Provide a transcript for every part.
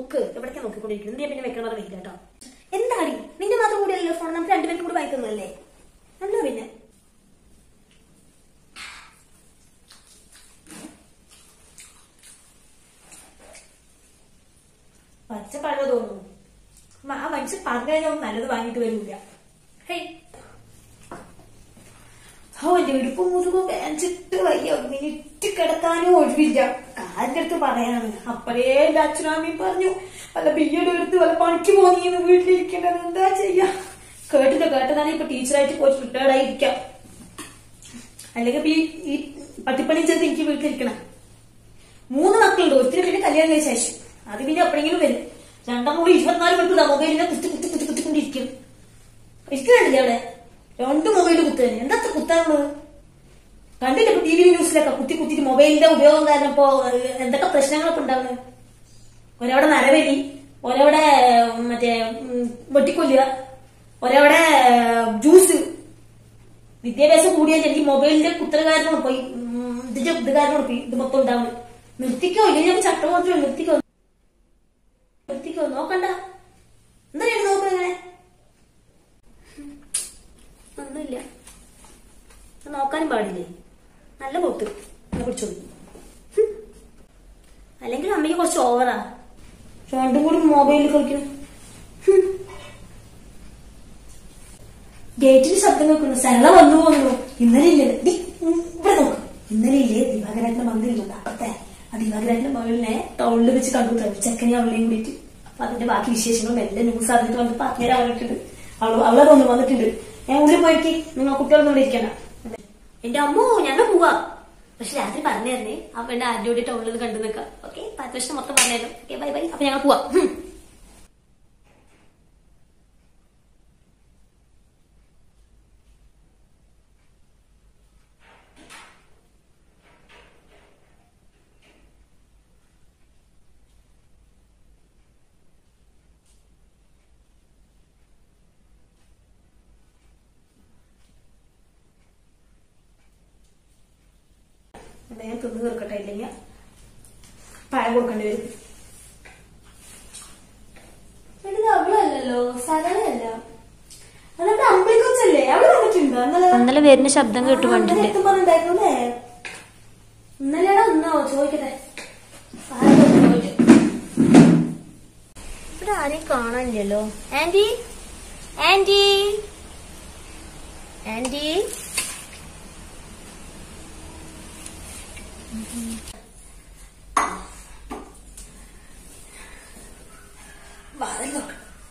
നോക്ക് എവിടേക്കാ നോക്കിക്കൊണ്ടിരിക്കുന്നത് നീ പിന്നെ വെക്കണത് വെയില്ല കേട്ടോ എന്താടി നിന്റെ മാത്രം കൂടിയല്ലോ ഫോൺ നമുക്ക് രണ്ടുപേരും കൂടി വായിക്കുന്നതല്ലേ അല്ലോ പിന്നെ പച്ച പഴ തോന്നുന്നു അമ്മ, ആ മനുഷ്യൻ പറഞ്ഞു കഴിഞ്ഞാൽ ഒന്നും നല്ലത് വാങ്ങിയിട്ട് വരില്ല ഹേയ് ഓ എന്റെ ഇടുപ്പ് മുതുകും വേഞ്ചിട്ട് വയ്യ മിനിറ്റ് കിടക്കാനും ഒഴിവില്ല കാലിന്റെ അടുത്ത് പറയാണ് അപ്പഴേ എന്റെ അച്ഛനമ്മയും പറഞ്ഞു വല്ല ബിയ്യയുടെ എടുത്ത് വല്ല പണിക്ക് പോന്നീന്ന് വീട്ടിലിരിക്കേണ്ടത് എന്താ ചെയ്യാ കേട്ടില്ല കേട്ടതാണ് ഇപ്പൊ ടീച്ചറായിട്ട് പോയിട്ട് റിട്ടയർഡ് ആയിരിക്കാം അല്ലെങ്കിൽ ഇപ്പൊ ഈ ഈ പട്ടിപ്പണി ചെയ്ത് എനിക്ക് വീട്ടിലിരിക്കണം മൂന്ന് മക്കളുണ്ട് ഒത്തിരി പിന്നെ കല്യാണം കഴിച്ച ശേഷം അത് പിന്നെ എപ്പോഴെങ്കിലും വരും രണ്ടാം കൂടി ഇരുപത്തിനാല് മണിക്കൂർ മൊബൈലിനെ കുത്തി കുത്തി കുത്തി കുത്തിക്കൊണ്ടിരിക്കും ഇരിക്കുന്നുണ്ടല്ലേ അവിടെ രണ്ട് മൊബൈൽ കുത്തുകയാണ് എന്താ അത്ര കുത്താനുള്ളത് കണ്ടില്ല ഇപ്പൊ ടി വി ന്യൂസിലൊക്കെ കുത്തി കുത്തിട്ട് മൊബൈലിന്റെ ഉപയോഗം കാരണം ഇപ്പോ ഏഹ്, എന്തൊക്കെ പ്രശ്നങ്ങളൊക്കെ ഉണ്ടാവുന്നത് ഒരവിടെ നരവലി ഒരവിടെ ഉം, മറ്റേ ഉം, വെട്ടിക്കൊല്ലുക ഒരവിടെ ഏഹ്, ജ്യൂസ് വിദ്യാഭ്യാസം കൂടിയാൽ എനിക്ക് മൊബൈലിന്റെ കുത്തല കാരണമാണ് പോയി ഉം, ഇതിന്റെ ഇത് കാരണമാണ് ഇപ്പൊ ഇത് മൊത്തം ഉണ്ടാവുന്നത് നിർത്തിക്കോ ഇല്ലെങ്കിൽ ഞാൻ ചട്ടം മാത്രമേ നിർത്തിക്കോ നിർത്തിക്കോ നോക്കണ്ട എന്താണ് നോക്കുന്നത് ഒന്നുമില്ല അത് നോക്കാനും പാടില്ലേ നല്ല പൊട്ട് എന്നാ പിടിച്ചോളൂ ഹും. അല്ലെങ്കിൽ അമ്മയ്ക്ക് കുറച്ച് ഓവറാ രണ്ടും കൂടി മൊബൈലിൽ കളിക്കുന്നു ഹും. ഗേറ്റിൽ ശബ്ദം കേൾക്കുന്നു സരള വന്നു വന്നു ഇന്നലെ ഇല്ലേ ദി, ഉം, ഇവിടെ നോക്ക് ഇന്നലെ ഇല്ലേ ദിവാകരാറ്റിന്റെ മന്ദിരിലുണ്ട് അപ്പത്തെ ആ ദിവാകരാറ്റിന്റെ മകളിനെ ടൗണിൽ വെച്ച് കണ്ടു ചെക്കനെ അവളെയും കൂടിയിട്ട് അപ്പൊ അതിന്റെ ബാക്കി വിശേഷങ്ങളും എല്ലാം ന്യൂസ് അറിഞ്ഞിട്ട് വന്ന് പറഞ്ഞുതരാൻ പറഞ്ഞിട്ടുണ്ട് അവള് അവളെ വന്നു വന്നിട്ടുണ്ട് ഞാൻ ഉള്ളിൽ പോയിട്ട് നിങ്ങൾ കുട്ടികളൊന്നും ഇവിടെ ഇരിക്കണ്ട എന്റെ അമ്മോ ഞങ്ങൾ പോവാ പക്ഷെ രാത്രി പറഞ്ഞു തരണേ അവന്റെ ആരുടെ ടൗണിൽ കണ്ടു നിൽക്കാം ഓക്കെ പത്ത് വർഷം മൊത്തം പറഞ്ഞേരും ഓക്കെ ബൈ ബൈ അപ്പൊ ഞങ്ങൾ പോവാം ഹും. വേഗം തിന്ന് തീർക്കട്ടെ ഇല്ലെങ്കിൽ പഴം കൊടുക്കേണ്ടി വരും ഇത് അവളല്ലല്ലോ സരളയല്ല അതൊക്കെ അമ്പലിക്കൊച്ചല്ലേ അവള് വന്നിട്ടുണ്ടോ ഇന്നലെ ഇന്നലെ വരുന്ന ശബ്ദം കേട്ടു ആ, കണ്ടിട്ട് ഇന്നലെ എത്തുമ്പോഴുണ്ടായിരുന്നു അല്ലേ ഇന്നലെയാണോ ഇന്നോ ചോദിക്കട്ടെ ആരാ ചോദിച്ചു? ഇവിടെ ആരെയും കാണാനില്ലല്ലോ ആന്റി ആന്റി ആന്റി വാതിൽ തുറക്ക്.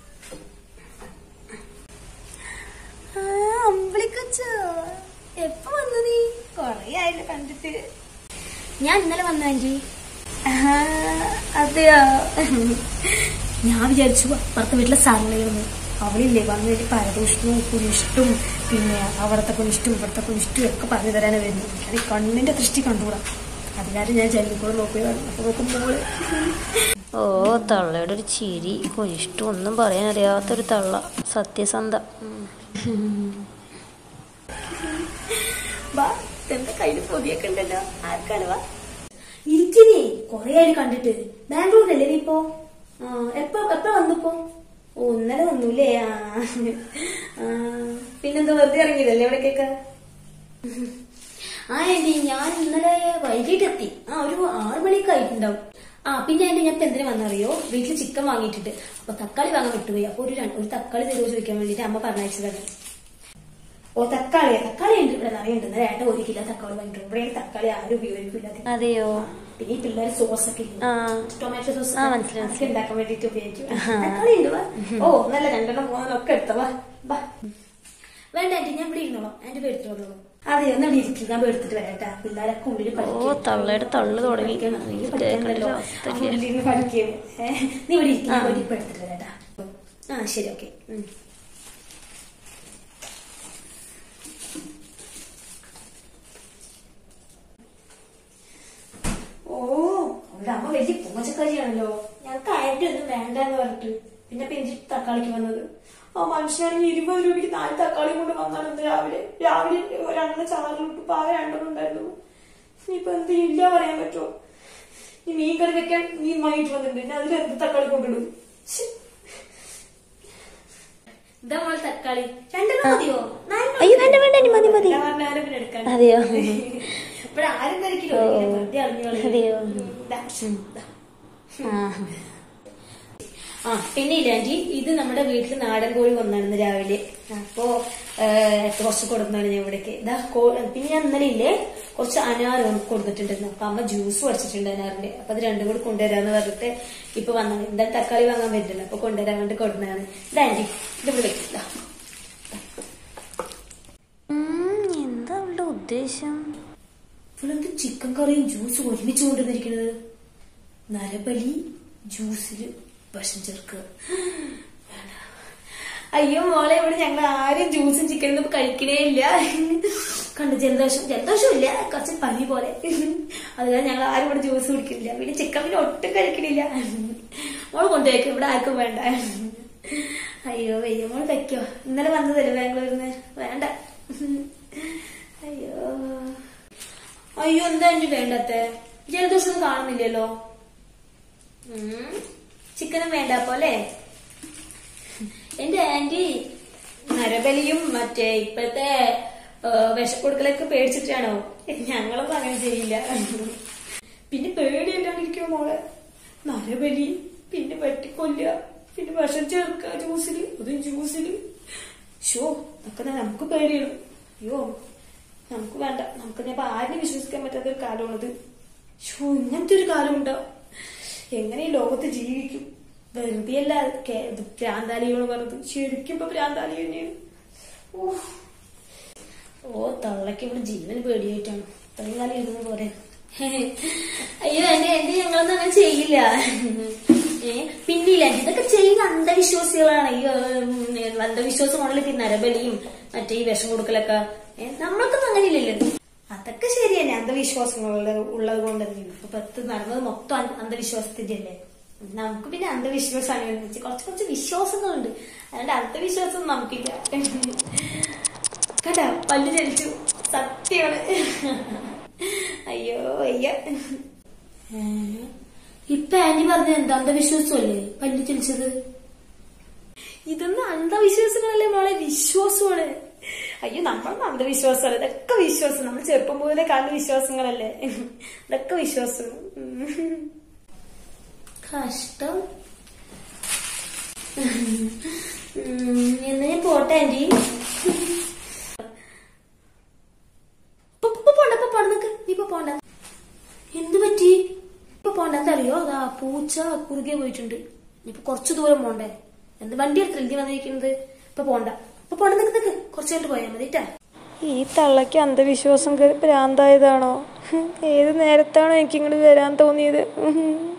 ആ, അമ്പിളിക്കൊച്ചോ എപ്പോ വന്നു നീ കൊറേ ആയില്ല കണ്ടിട്ട് ഞാൻ ഇന്നലെ വന്നു ആന്റി ആ, അതെയോ ഞാൻ വിചാരിച്ചു അപ്പുറത്തെ വീട്ടിലെ സാറിനായിരുന്നു അവളില്ലേ വന്നിട്ട് പരദൂഷണവും കുനിഷ്ടും പിന്നെ അവിടത്തെ കുനിഷ്ടും ഇവിടത്തെ കുനിഷ്ടും ഒക്കെ പറഞ്ഞു തരാനാണ് വരുന്നത് അത് കണ്ണിന്റെ ദൃഷ്ടി കണ്ടുകൂടാ അത് കാരണം ഞാൻ ജനലിൽ നോക്കുകയാണ് അപ്പൊ നോക്കുമ്പോൾ ഓ തള്ളയുടെ ഒരു ചിരി ഇഷ്ടം ഒന്നും പറയാൻ അറിയാത്തൊരു തള്ള സത്യസന്ധ വാ എന്റെ കയ്യിൽ പൊതിയൊക്കെ ഉണ്ടല്ലോ ആർക്കാണ് വാ ഇരിക്കുന്നേ കൊറേ ആയി കണ്ടിട്ട് ബാംഗ്ലൂരിലല്ലേ നീ ഇപ്പോ ആ, എപ്പ എപ്പ വന്നിപ്പോ ഓ ഇന്നലെ വന്നൂല്ലേ ആ ആ, പിന്നെന്താ വെറുതെ ഇറങ്ങിയതല്ലേ എവിടേക്കൊക്കെ ആ ആന്റി ഞാൻ ഇന്നലെ വൈകിട്ട് എത്തി ആ ഒരു ആറു മണിയൊക്കെ ആയിട്ടുണ്ടാവും ആ പിന്നെ ആന്റി ഞാൻ ഇപ്പൊ എന്തിനു വന്നറിയോ വീട്ടിൽ ചിക്കൻ വാങ്ങിയിട്ടുണ്ട് അപ്പൊ തക്കാളി വാങ്ങാൻ വിട്ടുപോയി അപ്പൊ ഒരു രണ്ട്- ഒരു തക്കാളി തരുമോ ചോദിക്കാൻ വേണ്ടിട്ട് അമ്മ പറഞ്ഞയച്ചതാണ് ഓ തക്കാളി തക്കാളി ഉണ്ട് ഇവിടെ നിറയുണ്ട് ഇന്നലെ ഏട്ട ഒരു കിലോ തക്കാളി വാങ്ങിയിട്ടുണ്ട് ഇവിടെ തക്കാളി ആരും ഉപയോഗിക്കില്ല അധികം. അതെയോ പിന്നെ ഈ പിള്ളേർ സോസ് ഒക്കെ ഇല്ലേ? ആ ടൊമാറ്റോ സോസ് ആ, മനസ്സിലായി, അതൊക്കെ ഉണ്ടാക്കാൻ വേണ്ടിട്ട് ഉപയോഗിക്കും തക്കാളി ഉണ്ട് വാ ഓ നല്ല രണ്ടെണ്ണം മൂന്നെണ്ണം ഒക്കെ എടുത്തോ വാ വാ വേണ്ട ആന്റി ഞാൻ ഇവിടെ ഇരുന്നോളാം ആന്റി പോയി എടുത്തോളൂ അതെ ഒന്ന് ഇവിടെ ഇരിക്കും ഞാൻ പോയി എടുത്തിട്ട് വരാട്ടാ പിള്ളേരൊക്കെ ഉള്ളിൽ ഓ പഠിക്കും തള്ളയുടെ തള്ളു തുടങ്ങി പഠിക്കണം. ഉള്ളിൽ കേൾക്കണ്ടല്ലോ പഠിക്കണല്ലോ. ആ, ഉള്ളിൽ പഠിക്കും ഏ, നീ ഇവിടെ ഇരിക്കും ഞാൻ പോയി ഇപ്പൊ എടുത്തിട്ട് വരാട്ടാ ആ ശരി ഓക്കെ ഓ അവളുടെ അമ്മ വലിയ പൂച്ചക്കാരിയാണല്ലോ ഞങ്ങൾക്ക് ആയിരത്തി ഒന്നും വേണ്ടെന്ന് പറഞ്ഞിട്ട് പിന്നെ പെഞ്ചി തക്കാളിക്ക് വന്നത് ആ മനുഷ്യനാണെങ്കിൽ ഇരുപത് രൂപയ്ക്ക് നാല് തക്കാളി കൊണ്ട് വന്നാണ് ഇന്ന് രാവിലെ രാവിലെ ഒരെണ്ണം ചാറിലിട്ട് പാവ രണ്ടെണ്ണം ഉണ്ടായിരുന്നു ഇനിയിപ്പൊ എന്ത് ഇല്ല പറയാൻ പറ്റുമോ ഈ മീൻ കറി വെക്കാൻ മീൻ വാങ്ങിട്ട് വന്നിട്ടുണ്ട് ഞാൻ അതിൽ എന്ത് തക്കാളി കൊണ്ടിടും ശ്ശി. ഇതാ മോളെ തക്കാളി രണ്ടെണ്ണം മതിയോ നാലെണ്ണം അയ്യോ വേണ്ട വേണ്ട ഇനി മതി മതി ഞാൻ പറഞ്ഞ ആരും പിന്നെ എടുക്കാൻ അതെയോ ഇവിടെ ആരും കഴിക്കില്ലോ വെറുതെ അറിഞ്ഞോളൂ അതെയോ ദാ, ദാ. ആ ആ പിന്നെ ഇല്ല ആന്റി ഇത് നമ്മുടെ വീട്ടിൽ നാടൻ കോഴി വന്നായിരുന്നു രാവിലെ അപ്പോ ഏഹ്, കുറച്ച് കൊടുക്കുന്നതാണ് ഞാൻ ഇവിടേക്ക് ഇതാ കോ- പിന്നെ ഞാൻ ഇന്നലെ ഇല്ലേ കുറച്ച് അനാറ് കൊടുത്തിട്ടുണ്ടായിരുന്നു അപ്പൊ അമ്മ ജ്യൂസ് പഠിച്ചിട്ടുണ്ട് അനാറിന്റെ അപ്പൊ അത് രണ്ടും കൂടി കൊണ്ടുവരാന്ന് പറഞ്ഞിട്ട് ഇപ്പൊ വന്നത് എന്താ തക്കാളി വാങ്ങാൻ പറ്റില്ല അപ്പൊ കൊണ്ടുവരാൻ വേണ്ടി കൊടുക്കുന്നതാണ് ഇതാ ആന്റി ഇത് ഇവിടെ വെക്ക്. ഇതാ. ഉം, എന്താ അവളുടെ ഉദ്ദേശം ഇവളെന്ത് ചിക്കൻ കറിയും ജ്യൂസും ഒരുമിച്ച് കൊണ്ടുവന്നിരിക്കുന്നത് നരബലി ജ്യൂസില് വിഷം ചേർക്കുക വേണ്ട. അയ്യോ മോളെ ഇവിടെ ഞങ്ങൾ ആരും ജ്യൂസും ചിക്കനും ഇപ്പൊ കഴിക്കണേ ഇല്ല കണ്ട് ജലദോഷം ജലദോഷം ഇല്ല കുറച്ച് പനി പോലെ അത് കാരണം ഞങ്ങൾ ആരും ഇവിടെ ജ്യൂസ് കുടിക്കില്ല പിന്നെ ചിക്കൻ പിന്നെ ഒട്ടും കഴിക്കണില്ല മോള് കൊണ്ടുപോയേക്കും ഇവിടെ ആർക്കും വേണ്ട അയ്യോ അയ്യോ മോള് കഴിക്കോ ഇന്നലെ വന്നതല്ലേ ബാംഗ്ലൂരിൽ നിന്ന് വേണ്ട അയ്യോ അയ്യോ എന്താ എനിക്ക് വേണ്ടത്തെ ജലദോഷം കാണുന്നില്ലല്ലോ ഉം. ചിക്കനും വേണ്ട പോലെ എന്റെ ആന്റി നരബലിയും മറ്റേ ഇപ്പോഴത്തെ വിഷക്കൊടുക്കലൊക്കെ പേടിച്ചിട്ടാണോ ഞങ്ങളൊന്നും അങ്ങനെ ചെയ്യില്ല പിന്നെ പേടിയല്ലാണ്ടിരിക്കുമോ മോളെ നരബലി പിന്നെ വെട്ടിക്കൊല്ലുക പിന്നെ വിഷം ചേർക്കുക ജ്യൂസില് അതും ജ്യൂസില് ഷോ അതൊക്കെ നമുക്ക് പേടിയാണ് അയ്യോ നമുക്ക് വേണ്ട നമുക്ക് ഇപ്പൊ ആരും വിശ്വസിക്കാൻ പറ്റാത്ത ഒരു കാലമാണിത് ഷോ ഇങ്ങനത്തെ ഒരു കാലമുണ്ടോ എങ്ങനെ ഈ ലോകത്ത് ജീവിക്കും വെറുതെ അല്ല കേ- ഇത് ഭ്രാന്താലികൾ പറഞ്ഞത് ശരിക്കും ഇപ്പൊ ഭ്രാന്താലി തന്നെയാണ് ഓ. ഓ തള്ളക്ക് ഇവിടെ ജീവന് പേടിയായിട്ടാണ് ഇത്രയും കാലം ഇരുന്ന് പോരെ അയ്യോ എന്റെ എന്റെ ഞങ്ങളൊന്നും അങ്ങനെ ചെയ്യില്ല ഏ പിന്നില്ല ഇതൊക്കെ ചെയ്യുന്ന അന്ധവിശ്വാസികളാണ് ഈ ഉം, അന്ധവിശ്വാസമാണല്ലോ ഈ നരബലിയും മറ്റേ ഈ വിഷം കൊടുക്കലൊക്കെ ഏ നമ്മൾക്കൊന്നും അങ്ങനെ ഇല്ലല്ലോ അതൊക്കെ ശരി തന്നെ അന്ധവിശ്വാസങ്ങളുള്ള ഉള്ളത് കൊണ്ട് തന്നെയാണ് ഇപ്പൊ പത്ത് നടന്നത് മൊത്തം അന്ധ- അന്ധവിശ്വാസത്തിന്റെ അല്ലേ നമുക്ക് പിന്നെ അന്ധവിശ്വാസമാണ് എന്ന് വെച്ച് കുറച്ച് കുറച്ച് വിശ്വാസങ്ങളുണ്ട് അതുകൊണ്ട് അന്ധവിശ്വാസം നമുക്കില്ല കേട്ടാ പല്ല് ചലിച്ചു സത്യമാണ് അയ്യോ അയ്യ ഏ? ഇപ്പൊ ആന്റി പറഞ്ഞ എന്താ അന്ധവിശ്വാസമല്ലേ പല്ല് ചലിച്ചത് ഇതൊന്നും അന്ധവിശ്വാസങ്ങളല്ലേ മോളെ വിശ്വാസമാണ് അയ്യോ നമ്മളൊന്നും അന്ധവിശ്വാസമല്ല ഇതൊക്കെ വിശ്വാസം നമ്മൾ ചെറുപ്പം മുതലേ കാണുന്ന വിശ്വാസങ്ങളല്ലേ ഇതൊക്കെ വിശ്വാസം ഉം. കഷ്ടം ഉം, എന്നാ ഞാൻ പോട്ടെ ആന്റി ഇപ്പൊ ഇപ്പൊ പോണ്ട ഇപ്പൊ പോണ്ട നിക്ക് നീ ഇപ്പൊ പോണ്ട എന്ത് പറ്റി ഇപ്പൊ പോണ്ട എന്താ അറിയോ അതാ പൂച്ച കുറുകെ പോയിട്ടുണ്ട് ഇപ്പൊ കുറച്ചു ദൂരം പോണ്ടേ എന്ത് വണ്ടി എടുത്തില്ല വന്നിരിക്കുന്നത് ഇപ്പൊ പോണ്ട ഇപ്പൊ പോണ്ട നിക്ക് നിക്ക് കുറച്ചു കഴിഞ്ഞിട്ട് പോയാൽ മതി ട്ടാ ഈ തള്ളയ്ക്ക് അന്ധവിശ്വാസം കയറി ഭ്രാന്തായതാണോ ഏത് നേരത്താണോ എനിക്ക് ഇങ്ങോട്ട് വരാൻ തോന്നിയത് ഉം.